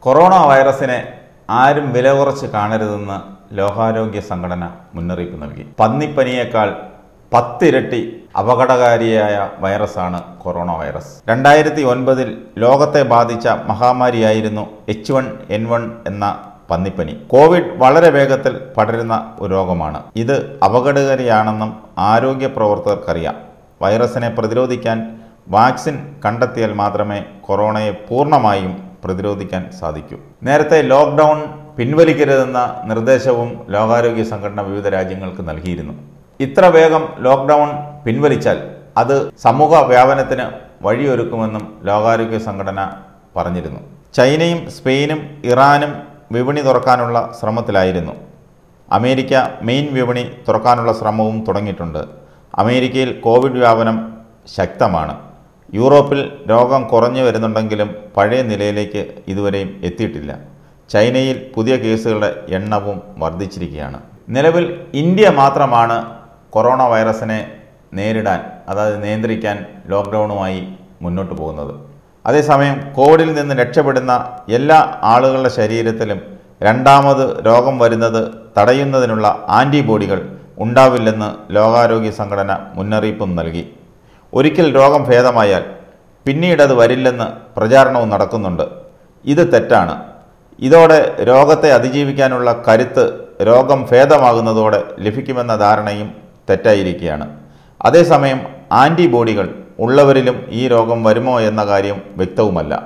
corona വൈറസിനെ ആരും വില കുറച്ച് കാണരുതെന്ന് ലോകാരോഗ്യ സംഘടന മുന്നറിയിപ്പ് നൽകി പന്നിപ്പനിയേക്കാൾ പത്തിരട്ടി അപകടകാരിയായ വൈറസാണ് കൊറോണ വൈറസ് രണ്ടായിരത്തി ഒൻപതിൽ ലോകത്തെ ബാധിച്ച മഹാമാരിയായിരുന്നു എച്ച് വൺ എൻ വൺ എന്ന പന്നിപ്പനി കോവിഡ് വളരെ വേഗത്തിൽ പടരുന്ന ഒരു രോഗമാണ് ഇത് അപകടകാരിയാണെന്നും ആരോഗ്യ പ്രവർത്തകർക്കറിയാം വൈറസിനെ പ്രതിരോധിക്കാൻ വാക്സിൻ കണ്ടെത്തിയാൽ മാത്രമേ കൊറോണയെ പൂർണ്ണമായും പ്രതിരോധിക്കാൻ സാധിക്കൂ നേരത്തെ ലോക്ക്ഡൗൺ പിൻവലിക്കരുതെന്ന നിർദ്ദേശവും ലോകാരോഗ്യ സംഘടന വിവിധ രാജ്യങ്ങൾക്ക് നൽകിയിരുന്നു ഇത്ര വേഗം ലോക്ക്ഡൗൺ പിൻവലിച്ചാൽ അത് സമൂഹ വ്യാപനത്തിന് വഴിയൊരുക്കുമെന്നും ലോകാരോഗ്യ സംഘടന പറഞ്ഞിരുന്നു ചൈനയും സ്പെയിനും ഇറാനും വിപണി തുറക്കാനുള്ള ശ്രമത്തിലായിരുന്നു അമേരിക്ക മെയിൻ വിപണി തുറക്കാനുള്ള ശ്രമവും തുടങ്ങിയിട്ടുണ്ട് അമേരിക്കയിൽ കോവിഡ് വ്യാപനം ശക്തമാണ് യൂറോപ്പിൽ രോഗം കുറഞ്ഞു വരുന്നുണ്ടെങ്കിലും പഴയ നിലയിലേക്ക് ഇതുവരെയും എത്തിയിട്ടില്ല ചൈനയിൽ പുതിയ കേസുകളുടെ എണ്ണവും വർദ്ധിച്ചിരിക്കുകയാണ് നിലവിൽ ഇന്ത്യ മാത്രമാണ് കൊറോണ വൈറസിനെ നേരിടാൻ അതായത് നിയന്ത്രിക്കാൻ ലോക്ക്ഡൗണുമായി മുന്നോട്ട് പോകുന്നത് അതേസമയം കോവിഡിൽ നിന്ന് രക്ഷപ്പെടുന്ന എല്ലാ ആളുകളുടെ ശരീരത്തിലും രണ്ടാമത് രോഗം വരുന്നത് തടയുന്നതിനുള്ള ആൻറ്റിബോഡികൾ ഉണ്ടാവില്ലെന്ന് ലോകാരോഗ്യ സംഘടന മുന്നറിയിപ്പും നൽകി ഒരിക്കൽ രോഗം ഭേദമായാൽ പിന്നീട് അത് വരില്ലെന്ന് പ്രചാരണവും നടക്കുന്നുണ്ട് ഇത് തെറ്റാണ് ഇതോടെ രോഗത്തെ അതിജീവിക്കാനുള്ള കരുത്ത് രോഗം ഭേദമാകുന്നതോടെ ലഭിക്കുമെന്ന ധാരണയും തെറ്റായിരിക്കുകയാണ് അതേസമയം ആൻറ്റിബോഡികൾ ഉള്ളവരിലും ഈ രോഗം വരുമോ എന്ന കാര്യം വ്യക്തവുമല്ല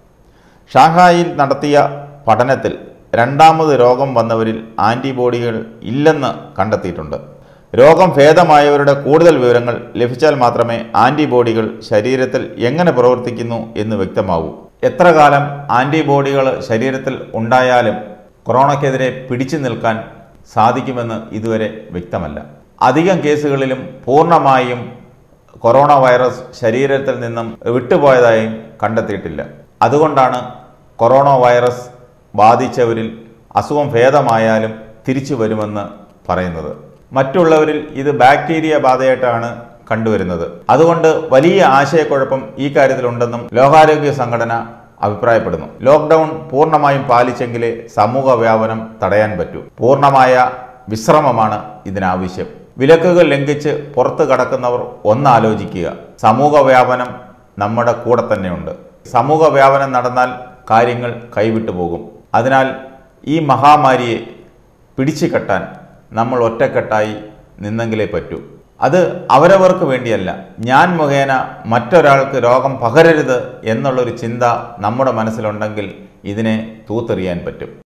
ഷാങ്ഹായിൽ നടത്തിയ പഠനത്തിൽ രണ്ടാമത് രോഗം വന്നവരിൽ ആൻറ്റിബോഡികൾ ഇല്ലെന്ന് കണ്ടെത്തിയിട്ടുണ്ട് രോഗം ഭേദമായവരുടെ കൂടുതൽ വിവരങ്ങൾ ലഭിച്ചാൽ മാത്രമേ ആൻറ്റിബോഡികൾ ശരീരത്തിൽ എങ്ങനെ പ്രവർത്തിക്കുന്നു എന്ന് വ്യക്തമാവൂ എത്ര കാലം ആൻറ്റിബോഡികൾ ശരീരത്തിൽ ഉണ്ടായാലും കൊറോണയ്ക്കെതിരെ പിടിച്ചു നിൽക്കാൻ സാധിക്കുമെന്ന് ഇതുവരെ വ്യക്തമല്ല അധികം കേസുകളിലും പൂർണ്ണമായും കൊറോണ വൈറസ് ശരീരത്തിൽ നിന്നും വിട്ടുപോയതായും കണ്ടെത്തിയിട്ടില്ല അതുകൊണ്ടാണ് കൊറോണ വൈറസ് ബാധിച്ചവരിൽ അസുഖം ഭേദമായാലും തിരിച്ചു വരുമെന്ന് പറയുന്നത് മറ്റുള്ളവരിൽ ഇത് ബാക്ടീരിയ ബാധയായിട്ടാണ് കണ്ടുവരുന്നത് അതുകൊണ്ട് വലിയ ആശയക്കുഴപ്പം ഈ കാര്യത്തിലുണ്ടെന്നും ലോകാരോഗ്യ സംഘടന അഭിപ്രായപ്പെടുന്നു ലോക്ക്ഡൗൺ പൂർണ്ണമായും പാലിച്ചെങ്കിലേ സമൂഹ വ്യാപനം തടയാൻ പറ്റൂ പൂർണ്ണമായ വിശ്രമമാണ് ഇതിനാവശ്യം വിലക്കുകൾ ലംഘിച്ച് പുറത്തു കടക്കുന്നവർ ഒന്നാലോചിക്കുക സമൂഹ വ്യാപനം നമ്മുടെ കൂടെ തന്നെയുണ്ട് സമൂഹ വ്യാപനം നടന്നാൽ കാര്യങ്ങൾ കൈവിട്ടു പോകും അതിനാൽ ഈ മഹാമാരിയെ പിടിച്ചു കെട്ടാൻ നമ്മൾ ഒറ്റക്കെട്ടായി നിന്നെങ്കിലേ പറ്റൂ അത് അവരവർക്ക് വേണ്ടിയല്ല ഞാൻ മുഖേന മറ്റൊരാൾക്ക് രോഗം പകരരുത് എന്നുള്ളൊരു ചിന്ത നമ്മുടെ മനസ്സിലുണ്ടെങ്കിൽ ഇതിനെ തൂത്തെറിയാൻ പറ്റും